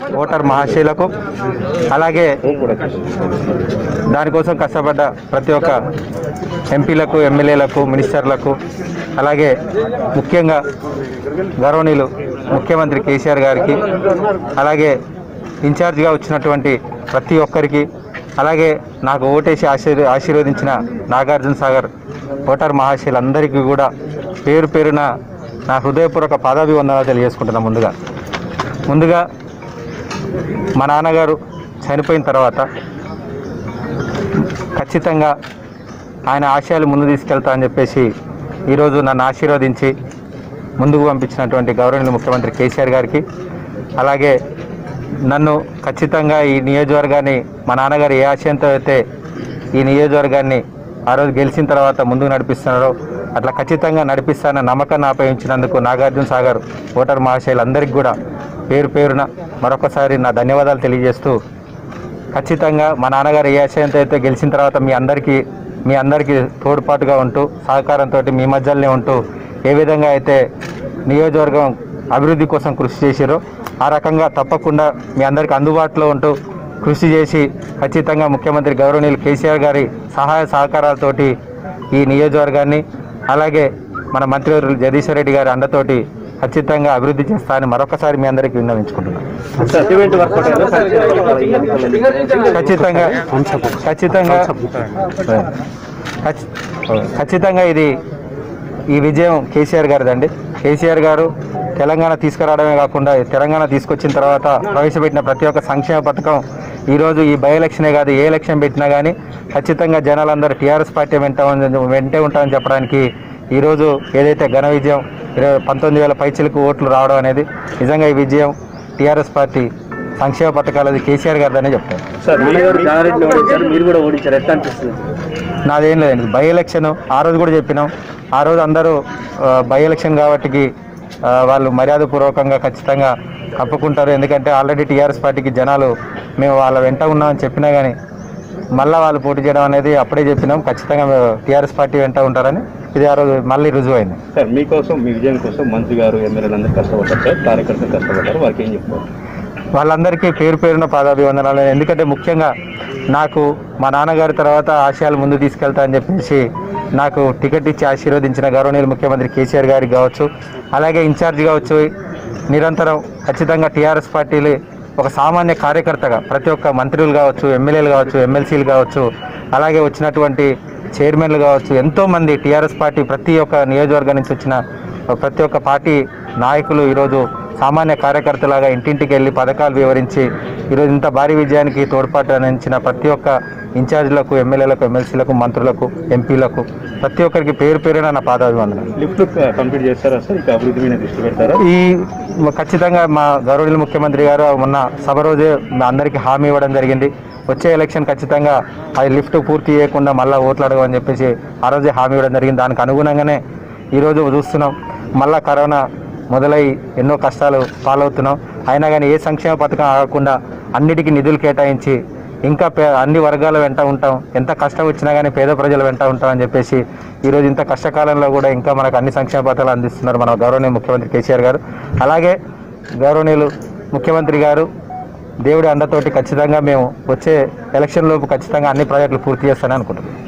voter మహాశయులకు అలాగే దానికోసం కష్టపడ్డ ప్రతి ఒక్క ఎంపీలకు ఎమ్మెల్యేలకు మినిస్టర్లకు అలాగే ముఖ్యంగా గౌరవనీయులు ముఖ్యమంత్రి కేసీఆర్ గారికి అలాగే ఇన్ఛార్జిగా వచ్చినటువంటి ప్రతి ఒక్కరికి అలాగే నాకు ఓటేసి ఆశీర్ ఆశీర్వదించిన నాగార్జున సాగర్ ఓటర్ మహాశయులందరికీ కూడా పేరు పేరున నా హృదయపూర్వక పాదాభివందనాలు తెలియజేసుకుంటున్నాను ముందుగా ముందుగా మా నాన్నగారు చనిపోయిన తర్వాత ఖచ్చితంగా ఆయన ఆశయాలు ముందు తీసుకెళ్తా అని చెప్పేసి ఈరోజు నన్ను ఆశీర్వదించి ముందుకు పంపించినటువంటి గౌరవనీయులు ముఖ్యమంత్రి కేసీఆర్ గారికి అలాగే నన్ను ఖచ్చితంగా ఈ నియోజకవర్గాన్ని మా నాన్నగారు ఏ ఆశయంతో అయితే ఈ నియోజకవర్గాన్ని ఆ రోజు గెలిచిన తర్వాత ముందుకు నడిపిస్తున్నారో అట్లా ఖచ్చితంగా నడిపిస్తానన్న నమ్మకాన్ని ఆపయించినందుకు నాగార్జున సాగర్ ఓటర్ మహాశయులందరికీ కూడా పేరు పేరున మరొకసారి నా ధన్యవాదాలు తెలియజేస్తూ ఖచ్చితంగా మా నాన్నగారు ఏ ఆశయంతో అయితే గెలిచిన తర్వాత మీ అందరికీ మీ అందరికీ తోడ్పాటుగా ఉంటూ సహకారంతో మీ మధ్యలోనే ఉంటూ ఏ విధంగా అయితే నియోజకవర్గం అభివృద్ధి కోసం కృషి చేశారో ఆ రకంగా తప్పకుండా మీ అందరికీ అందుబాటులో ఉంటూ కృషి చేసి ఖచ్చితంగా ముఖ్యమంత్రి గౌరవనీయులు కేసీఆర్ గారి సహాయ సహకారాలతోటి ఈ నియోజకవర్గాన్ని అలాగే మన మంత్రివర్యులు జగదీశ్వర్ రెడ్డి గారి అండతోటి ఖచ్చితంగా అభివృద్ధి చేస్తానని మరొకసారి మీ అందరికీ విన్నవించుకుంటున్నాను సెంటిమెంట్ వర్కౌట్ అయిందా సార్ ఖచ్చితంగా ఖచ్చితంగా ఖచ్చి- ఖచ్చితంగా ఇది ఈ విజయం కేసీఆర్ గారిదండి కేసీఆర్ గారు తెలంగాణ తీసుకురావడమే కాకుండా తెలంగాణ తీసుకొచ్చిన తర్వాత ప్రవేశపెట్టిన ప్రతి ఒక్క సంక్షేమ పథకం ఈరోజు ఈ బై ఎలక్షనే కాదు ఏ ఎలక్షన్ పెట్టినా కానీ ఖచ్చితంగా జనాలందరూ టీఆర్ఎస్ పార్టీ వెంట ఉంది- వెంటే ఉంటామని చెప్పడానికి ఈరోజు ఏదైతే ఘన విజయం ఇరవై పంతొమ్మిది వేల పైచిలకు ఓట్లు రావడం అనేది నిజంగా ఈ విజయం టీఆర్ఎస్ పార్టీ సంక్షేమ పథకాలది కేసీఆర్ గారిదనే చెప్తారు సార్ మీరు జానారెడ్డిని ఓడించారు మీరు కూడా ఓడించారు ఎట్లా అనిపిస్తుంది నాదేం లేదండి బై ఎలక్షన్ ఆ రోజు కూడా చెప్పినాం ఆ రోజు అందరూ ఆ, బై ఎలక్షన్ కాబట్టికి ఆ, వాళ్ళు మర్యాదపూర్వకంగా ఖచ్చితంగా కప్పుకుంటారు ఎందుకంటే ఆల్రెడీ టీఆర్ఎస్ పార్టీకి జనాలు మేము వాళ్ళ వెంట ఉన్నామని చెప్పినా కానీ మళ్ళీ వాళ్ళు పోటీ చేయడం అనేది అప్పుడే చెప్పినాం ఖచ్చితంగా టీఆర్ఎస్ పార్టీ వెంట ఉంటారని ఇది ఆ రోజు మళ్ళీ రుజువు అయింది సార్ మీకోసం మీ విజయం కోసం మంత్రి గారు ఎమ్మెల్యేలు అందరూ కష్టపడ్డారు సార్ కార్యకర్తలు కష్టపడ్డారు వారికి ఏం చెప్తారు వాళ్ళందరికీ పేరు పేరున పాదాభివందనాలు ఎందుకంటే ముఖ్యంగా నాకు మా నాన్నగారి తర్వాత ఆశయాలు ముందు తీసుకెళ్తా అని చెప్పేసి నాకు టికెట్ ఇచ్చి ఆశీర్వదించిన గౌరవనీయులు ముఖ్యమంత్రి కేసీఆర్ గారికి కావచ్చు అలాగే ఇన్ఛార్జిగా వచ్చి నిరంతరం ఖచ్చితంగా టీఆర్ఎస్ పార్టీలు ఒక సామాన్య కార్యకర్తగా ప్రతి ఒక్క మంత్రులు కావచ్చు ఎమ్మెల్యేలు కావచ్చు ఎమ్మెల్సీలు కావచ్చు అలాగే వచ్చినటువంటి చైర్మన్లు కావచ్చు ఎంతోమంది టీఆర్ఎస్ పార్టీ ప్రతి ఒక్క నియోజకవర్గం నుంచి వచ్చిన ప్రతి ఒక్క పార్టీ నాయకులు ఈరోజు సామాన్య కార్యకర్తలాగా ఇంటింటికి వెళ్ళి పథకాలు వివరించి ఈరోజు ఇంత భారీ విజయానికి తోడ్పాటు అందించిన ప్రతి ఒక్క ఇన్ఛార్జీలకు ఎమ్మెల్యేలకు ఎమ్మెల్సీలకు మంత్రులకు ఎంపీలకు ప్రతి ఒక్కరికి పేరు పేరున నా పాదాభివందనం లిఫ్ట్ కంప్లీట్ చేస్తారా సార్ ఇక అభివృద్ధి మీద దృష్టి పెడతారా ఈ ఖచ్చితంగా మా గౌరవనీయులు ముఖ్యమంత్రి గారు మొన్న సభ రోజే మా అందరికీ హామీ ఇవ్వడం జరిగింది వచ్చే ఎలక్షన్ ఖచ్చితంగా అది లిఫ్ట్ పూర్తి చేయకుండా మళ్ళీ ఓట్లు అడగమని చెప్పేసి ఆ రోజే హామీ ఇవ్వడం జరిగింది దానికి అనుగుణంగానే ఈరోజు చూస్తున్నాం మళ్ళా కరోనా మొదలై ఎన్నో కష్టాలు పాలవుతున్నాం అయినా కానీ ఏ సంక్షేమ పథకం ఆగకుండా అన్నిటికీ నిధులు కేటాయించి ఇంకా పే అన్ని వర్గాల వెంట ఉంటాం ఎంత కష్టం వచ్చినా కానీ పేద ప్రజల వెంట ఉంటాం అని చెప్పేసి ఈరోజు ఇంత కష్టకాలంలో కూడా ఇంకా మనకు అన్ని సంక్షేమ పథకాలు అందిస్తున్నారు మన గౌరవనీయ ముఖ్యమంత్రి కేసీఆర్ గారు అలాగే గౌరవనీయులు ముఖ్యమంత్రి గారు దేవుడి అండతోటి ఖచ్చితంగా మేము వచ్చే ఎలక్షన్ లోపు ఖచ్చితంగా అన్ని ప్రాజెక్టులు పూర్తి చేస్తానని అనుకుంటున్నాం